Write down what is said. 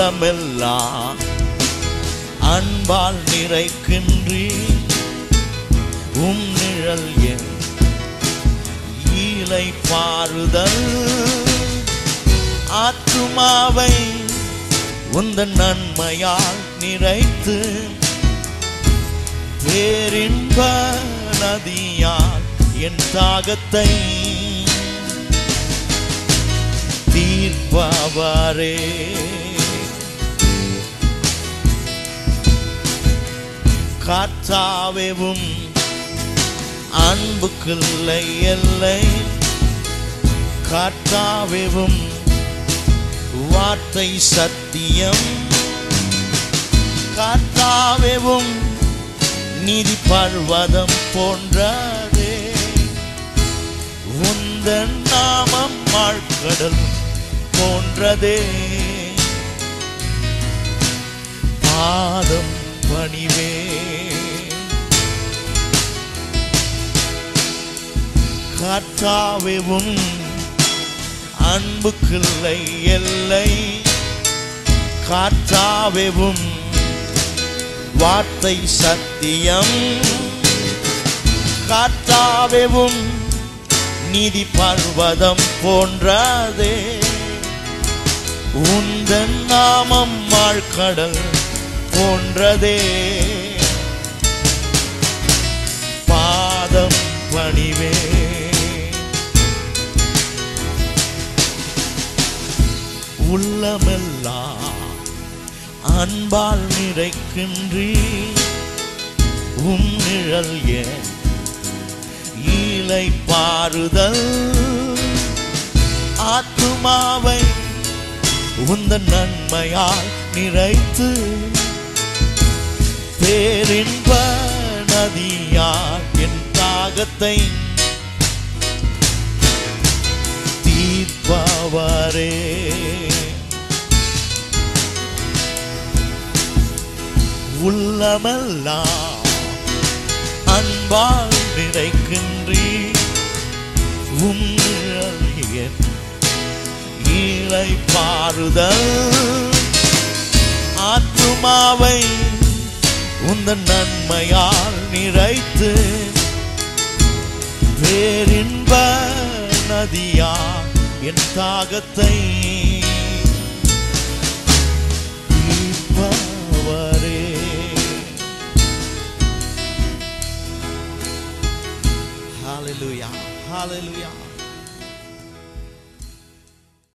உள்ளமெல்லாம் அன்பால் நிறைக்கின்றி உம் நிழல் என் ஈலை பாருதல் ஆத்துமாவை உந்த நன்மையால் நிறைத்து பேரின்ப நதியால் என் தாகத்தை தீர்ப்பவரே காற்றாவேவும் அன்புக்கில்லை எல்லை காற்றாவேவும் வார்த்தை சத்தியம் காற்றாவேவும் நீதி பர்வதம் போன்றதே உந்தன் நாமம் ஆழ்கடல் போன்றதே பாதம் பணிவே காற்றாவேவும் அன்புக்கில்லை எல்லை காற்றாவேவும் வார்த்தை சத்தியம் காற்றாவேவும் நீதி பர்வதம் போன்றதே உந்தன் நாமம் ஆழ்கடல் போன்றதே பாதம் பணிவே உள்ளமெல்லாம் அன்பால் நிறைக்கின்றி உம் நிழல் என் ஈலை பாருதல் ஆத்துமாவை உந்த நன்மையால் நிறைத்து பேரின்ப நதியால் என் தாகத்தை தீர்ப்பவரே உள்ளமெல்லாம் அன்பால் நிறைக்கின்றி உம் நிழல் என் ஈழை பாருதல் ஆத்துமாவை உந்த நன்மையால் நிறைத்து பேரின்ப நதியா என் தாகத்தை தீர்ப்பவரே Hallelujah. Hallelujah.